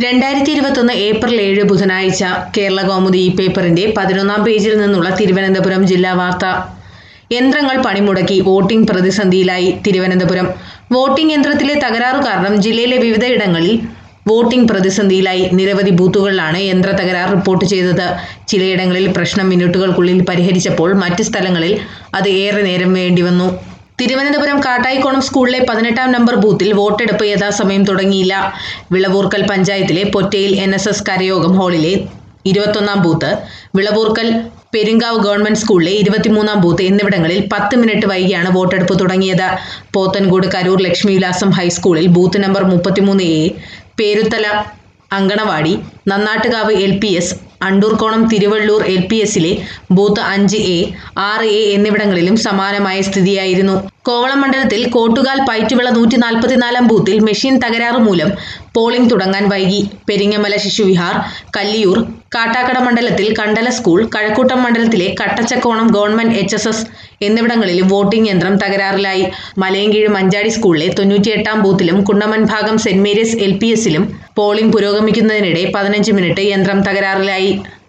രണ്ടായിരത്തി ഇരുപത്തൊന്ന് ഏപ്രിൽ ഏഴ് ബുധനാഴ്ച കേരള കൗമുദി ഈ പേപ്പറിന്റെ പതിനൊന്നാം പേജിൽ നിന്നുള്ള തിരുവനന്തപുരം ജില്ലാ വാർത്ത യന്ത്രങ്ങൾ പണിമുടക്കി വോട്ടിംഗ് പ്രതിസന്ധിയിലായി തിരുവനന്തപുരം വോട്ടിംഗ് യന്ത്രത്തിലെ തകരാറു കാരണം ജില്ലയിലെ വിവിധയിടങ്ങളിൽ വോട്ടിംഗ് പ്രതിസന്ധിയിലായി നിരവധി ബൂത്തുകളിലാണ് യന്ത്ര തകരാർ റിപ്പോർട്ട് ചെയ്തത് ചിലയിടങ്ങളിൽ പ്രശ്നം മിനിറ്റുകൾക്കുള്ളിൽ പരിഹരിച്ചപ്പോൾ മറ്റ് സ്ഥലങ്ങളിൽ അത് ഏറെ നേരം വേണ്ടിവന്നു തിരുവനന്തപുരം കാട്ടായിക്കോണം സ്കൂളിലെ പതിനെട്ടാം നമ്പർ ബൂത്തിൽ വോട്ടെടുപ്പ് യഥാസമയം തുടങ്ങിയില്ല വിളവൂർക്കൽ പഞ്ചായത്തിലെ പൊറ്റയിൽ എൻ എസ് എസ് കരയോഗം ഹാളിലെ ഇരുപത്തൊന്നാം ബൂത്ത് വിളവൂർക്കൽ പെരുങ്കാവ് ഗവൺമെന്റ് സ്കൂളിലെ ഇരുപത്തിമൂന്നാം ബൂത്ത് എന്നിവിടങ്ങളിൽ പത്ത് മിനിറ്റ് വൈകിയാണ് വോട്ടെടുപ്പ് തുടങ്ങിയത് പോത്തൻകോട് കരൂർ ലക്ഷ്മിവിലാസം ഹൈസ്കൂളിൽ ബൂത്ത് നമ്പർ മുപ്പത്തിമൂന്ന് A Peruthala anganwadi Nannattukavu L P S Andoorkonam Thiruvallur L P എസിലെ ബൂത്ത് അഞ്ച് എ ആറ് എ എന്നിവിടങ്ങളിലും സമാനമായ സ്ഥിതിയായിരുന്നു കോവളം മണ്ഡലത്തിൽ കോട്ടുകാൽ പൈറ്റുവിള നൂറ്റി നാൽപ്പത്തിനാലാം ബൂത്തിൽ മെഷീൻ തകരാറ് മൂലം പോളിംഗ് തുടങ്ങാൻ വൈകി പെരിങ്ങമല ശിശുവിഹാർ കല്ലിയൂർ കാട്ടാക്കട മണ്ഡലത്തിൽ കണ്ടല സ്കൂൾ കഴക്കൂട്ടം മണ്ഡലത്തിലെ Kattachakonam government H S S എന്നിവിടങ്ങളിലും വോട്ടിംഗ് യന്ത്രം തകരാറിലായി മലയങ്കീഴ് മഞ്ചാടി സ്കൂളിലെ തൊണ്ണൂറ്റിയെട്ടാം ബൂത്തിലും കുണ്ടമൻ ഭാഗം സെന്റ് മേരീസ് എൽ പി എസിലും പോളിംഗ് പുരോഗമിക്കുന്നതിനിടെ പതിനഞ്ച് മിനിറ്റ് യന്ത്രം തകരാറിലായി